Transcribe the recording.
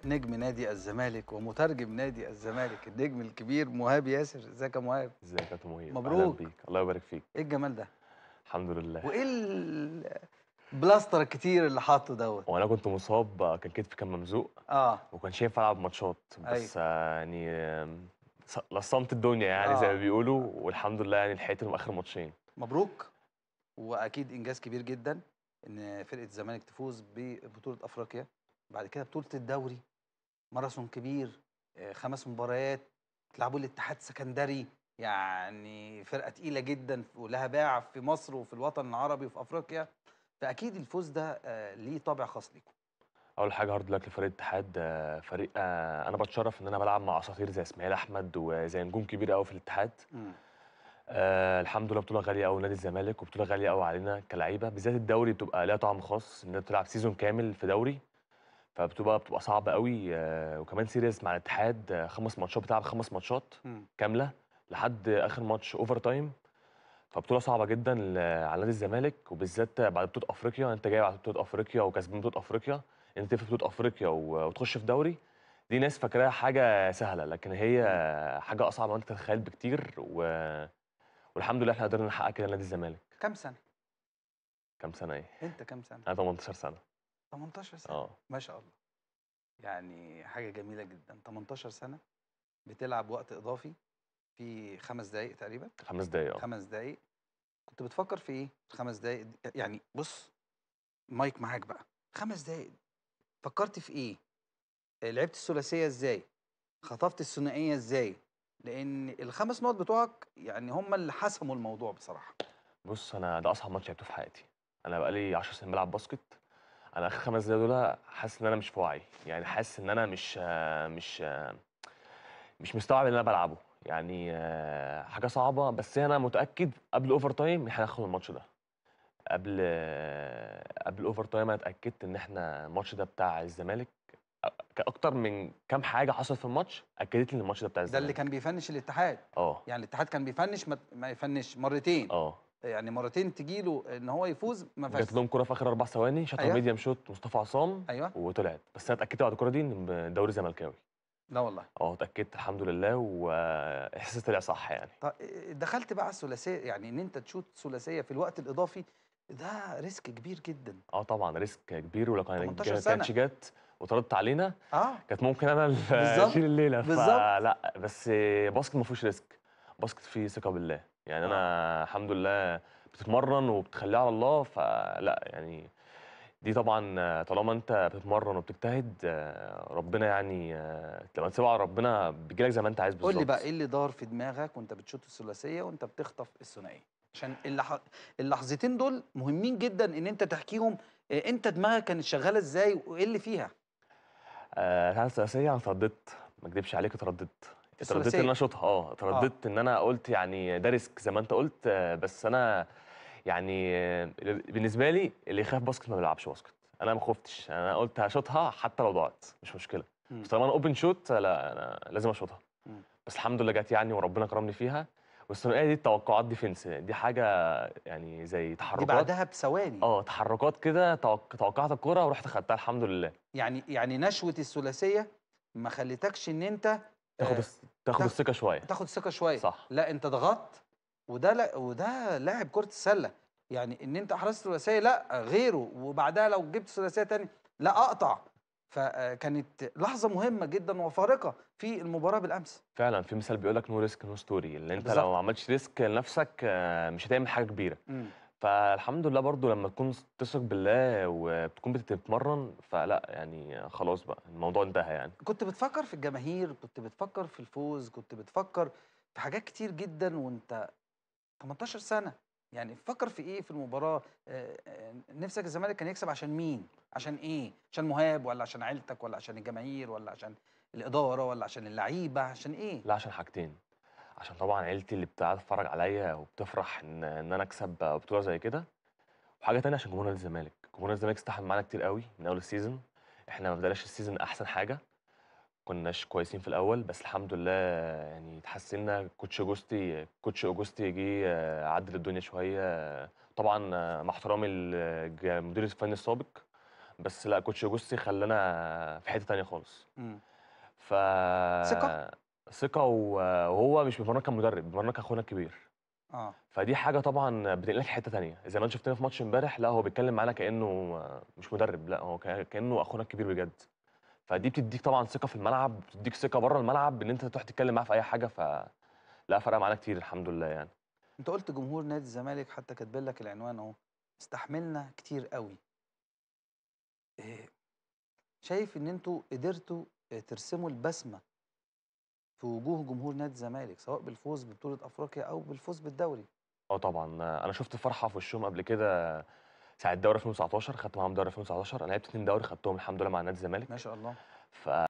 نجم نادي الزمالك ومترجم نادي الزمالك النجم الكبير مهاب ياسر ازيك يا مهاب ازيك يا كابتن مهيب مبروك. اهلا بيك الله يبارك فيك ايه الجمال ده الحمد لله وايه البلاستر الكتير اللي حاطه دوت وانا كنت مصاب آه، كان كتفي كان ممزوق اه وكانش ينفع العب ماتشات بس آه، يعني آم، ص- لصمت الدنيا يعني زي آه. ما بيقولوا والحمد لله يعني لحقت من اخر ماتشين مبروك واكيد انجاز كبير جدا ان فرقه الزمالك تفوز ببطوله افريقيا بعد كده بطوله الدوري ماراثون كبير آه، خمس مباريات تلعبوا الاتحاد السكندري يعني فرقه تقيله جدا ولها باع في مصر وفي الوطن العربي وفي افريقيا فاكيد الفوز ده آه، ليه طابع خاص ليكم اول حاجه هارد لك لفريق الاتحاد آه، فريق آه، انا بتشرف ان انا بلعب مع اساطير زي اسماعيل احمد وزي نجوم كبيره قوي في الاتحاد آه الحمد لله بطوله غاليه قوي نادي الزمالك وبطوله غاليه قوي علينا كلعيبه بالذات الدوري بتبقى ليها طعم خاص ان انت تلعب سيزون كامل في دوري فبتبقى بتبقى صعبه قوي آه وكمان سيريس مع الاتحاد آه خمس ماتشات بتلعب خمس ماتشات مم. كامله لحد اخر ماتش اوفر تايم فبطوله صعبه جدا ل- على نادي الزمالك وبالذات بعد بطوله افريقيا انت جاي بعد بطوله افريقيا وكسبان بطوله افريقيا انت تفوز بطوله افريقيا و- وتخش في دوري دي ناس فاكراها حاجه سهله لكن هي حاجه اصعب ما انت تتخيل بكتير و... والحمد لله احنا قدرنا نحقق كده نادي الزمالك كام سنه كام سنه ايه انت كام سنه انا 18 سنه 18 سنه اه ما شاء الله يعني حاجه جميله جدا 18 سنه بتلعب وقت اضافي في خمس دقائق تقريبا خمس دقايق اه خمس دقايق كنت بتفكر في ايه الخمس دقايق دي؟ يعني بص مايك معاك بقى خمس دقايق فكرت في ايه آه، لعبت الثلاثيه ازاي خطفت الثنائيه ازاي لان الخمس نقط بتوعك يعني هم اللي حسموا الموضوع بصراحه بص انا ده اصعب ماتش لعبته في حياتي انا بقالي 10 سنين بلعب باسكت انا اخر خمس دقايق دول حاسس ان انا مش في وعي يعني حاسس ان انا مش آه، مش آه، مش مستوعب اللي انا بلعبه يعني آه، حاجه صعبه بس انا متاكد قبل الاوفر تايم احنا هناخد الماتش ده قبل آه، قبل الاوفر تايم انا اتاكدت ان احنا الماتش ده بتاع الزمالك أ- اكتر من كام حاجه حصلت في الماتش اكدت لي ان الماتش ده بتاع ده الزمالك اللي كان بيفنش الاتحاد اه يعني الاتحاد كان بيفنش ما, ما يفنش مرتين اه يعني مرتين تجيله ان هو يفوز ما جات فاز لهم كوره في اخر اربع ثواني شاطها أيوة. ميديم شوت مصطفى عصام ايوه وطلعت بس انا اتاكدت بعد الكوره دي ان الدوري زملكاوي لا والله اه اتاكدت الحمد لله واحساسي طلع صح يعني طب دخلت بقى على الثلاثيه يعني ان انت تشوت ثلاثيه في الوقت الاضافي ده ريسك كبير جدا اه طبعا ريسك كبير ولو كان 18 ما سنة. كانتش جت وطردت علينا اه كانت ممكن انا اللي بالظبط، اشيل الليله بالظبط. فلا بس باسكت ما فيهوش ريسك باسكت فيه ثقه بالله يعني انا الحمد لله بتتمرن وبتخليها على الله فلا يعني دي طبعا طالما انت بتتمرن وبتجتهد آه، ربنا يعني آه، لما تسيبها على ربنا بيجيلك زي ما انت عايز بالظبط قول لي بقى ايه اللي دار في دماغك وانت بتشوت الثلاثيه وانت بتخطف الثنائيه عشان اللح... اللحظتين دول مهمين جدا ان انت تحكيهم إيه انت دماغك كانت شغاله ازاي وايه اللي فيها آه، الحاله الثلاثيه انا اترددت ما اكدبش عليك اترددت اترددت ان الثلاثية. انا اشوطها اه اترددت ان انا قلت يعني ده ريسك زي ما انت قلت آه، بس انا يعني آه، بالنسبه لي اللي يخاف باسكت ما بيلعبش باسكت انا ما خفتش انا قلت هشوطها حتى لو ضاعت مش مشكله مم. بس طالما انا اوبن شوت لا انا لازم اشوطها مم. بس الحمد لله جت يعني وربنا كرمني فيها والثنائيه دي توقعات ديفنس دي حاجه يعني زي دي تحركات بعدها بثواني اه تحركات كده توق- توقعت الكوره ورحت خدتها الحمد لله يعني يعني نشوه الثلاثيه ما خلتكش ان انت تاخد آه، الس- تاخد تاخد- الثقه شويه تاخد ثقه شويه صح لا انت ضغطت وده لا وده لاعب كره السله يعني ان انت احرزت ثلاثيه لا غيره وبعدها لو جبت ثلاثيه تاني لا اقطع فكانت لحظه مهمه جدا وفارقه في المباراه بالامس فعلا في مثال بيقول لك نو ريسك نو ستوري اللي انت بالظبط. لو ما عملتش ريسك لنفسك آه، مش هتعمل حاجه كبيره فالحمد لله برضو لما تكون تثق بالله وبتكون بتتمرن فلا يعني خلاص بقى الموضوع انتهى يعني كنت بتفكر في الجماهير كنت بتفكر في الفوز كنت بتفكر في حاجات كتير جدا وانت 18 سنه يعني فكر في ايه في المباراه آه، آه، نفسك الزمالك كان يكسب عشان مين عشان ايه عشان مهاب ولا عشان عيلتك ولا عشان الجماهير ولا عشان الاداره ولا عشان اللعيبه عشان ايه لا عشان حاجتين عشان طبعا عيلتي اللي بتقعد تتفرج عليا وبتفرح ان ان انا اكسب بطوله زي كده وحاجه تانية عشان جمهور نادي الزمالك جمهور نادي الزمالك استحمل معانا كتير قوي من اول السيزون احنا ما بدأناش السيزون احسن حاجه كناش كويسين في الاول بس الحمد لله يعني اتحسنا كوتش اوجوستي كوتش اوجوستي جه آه، عدل الدنيا شويه طبعا آه، مع احترامي للمدير الفني السابق بس لا كوتش جوستي خلانا في حته تانية خالص مم. ف ثقة؟ ثقه و- وهو مش بيمرنك كمدرب بيمرنك اخونا الكبير اه فدي حاجه طبعا بتنقلك حته تانية زي ما انت شفتنا في ماتش امبارح لا هو بيتكلم معانا كانه مش مدرب لا هو كا- كانه اخونا الكبير بجد فدي بتديك طبعا ثقه في الملعب بتديك ثقه بره الملعب ان انت تروح تتكلم معاه في اي حاجه ف لا فرق معانا كتير الحمد لله يعني انت قلت جمهور نادي الزمالك حتى كاتبين لك العنوان اهو استحملنا كتير قوي إيه، شايف ان انتوا قدرتوا آه، ترسموا البسمه في وجوه جمهور نادي الزمالك سواء بالفوز ببطوله افريقيا او بالفوز بالدوري اه طبعا انا شفت فرحه في وشهم قبل كده ساعه دوري 2019 خدت معاهم دوري 2019 انا لعبت اتنين دوري خدتهم الحمد لله مع نادي الزمالك ما شاء الله ف